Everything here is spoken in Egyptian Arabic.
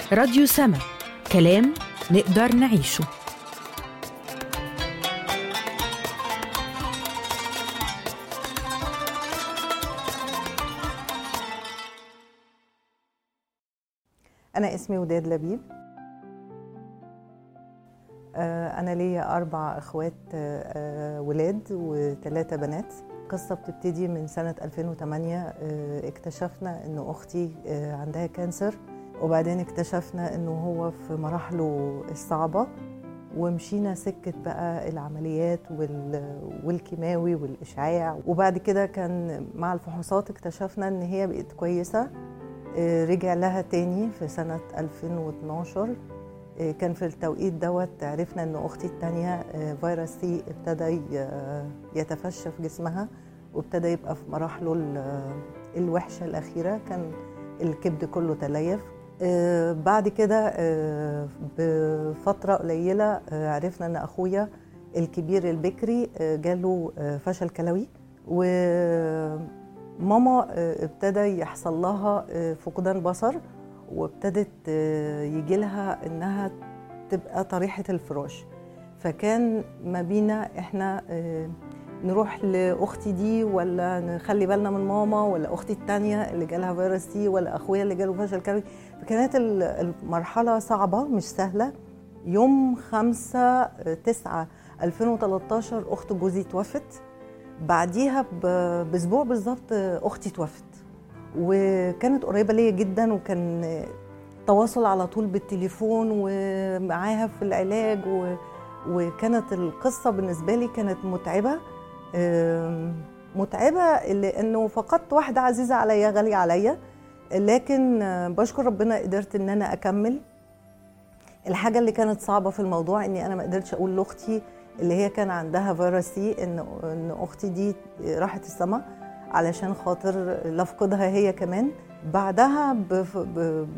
راديو سما كلام نقدر نعيشه أنا اسمي وداد لبيب آه، أنا ليا أربع إخوات آه، آه، ولاد وثلاثة بنات القصة بتبتدي من سنة 2008 آه، اكتشفنا إن أختي آه، عندها كانسر وبعدين اكتشفنا إنه هو في مراحله الصعبة ومشينا سكة بقى العمليات وال- والكيماوي والإشعاع وبعد كده كان مع الفحوصات اكتشفنا إن هي بقت كويسة آه، رجع لها تاني في سنة 2012 آه، كان في التوقيت دوت عرفنا ان اختي التانية آه، فيروس سي ابتدى ي- يتفشى في جسمها وابتدى يبقى في مراحله ال- الوحشة الأخيرة كان الكبد كله تليف آه، بعد كده آه، بفترة قليلة آه، عرفنا ان اخويا الكبير البكري آه، جاله آه، فشل كلوي وماما آه، ابتدى يحصل لها آه، فقدان بصر وابتدت يجي لها انها تبقى طريحه الفراش فكان ما بينا احنا آه، نروح لاختي دي ولا نخلي بالنا من ماما ولا اختي التانية اللي جالها فيروس سي ولا اخويا اللي جاله فشل كلوي فكانت ال- المرحله صعبه مش سهله يوم 5 9 2013 اخت جوزي توفت بعديها ب- باسبوع بالظبط اختي توفت وكانت قريبه ليا جدا وكان تواصل على طول بالتليفون ومعاها في العلاج و... وكانت القصه بالنسبه لي كانت متعبه آم، متعبه لانه فقدت واحده عزيزه عليا غاليه عليا لكن آه، بشكر ربنا قدرت ان انا اكمل الحاجه اللي كانت صعبه في الموضوع اني انا ما قدرتش اقول لاختي اللي هي كان عندها فيروس سي ان ان اختي دي راحت السما علشان خاطر لا افقدها هي كمان بعدها بف- ب-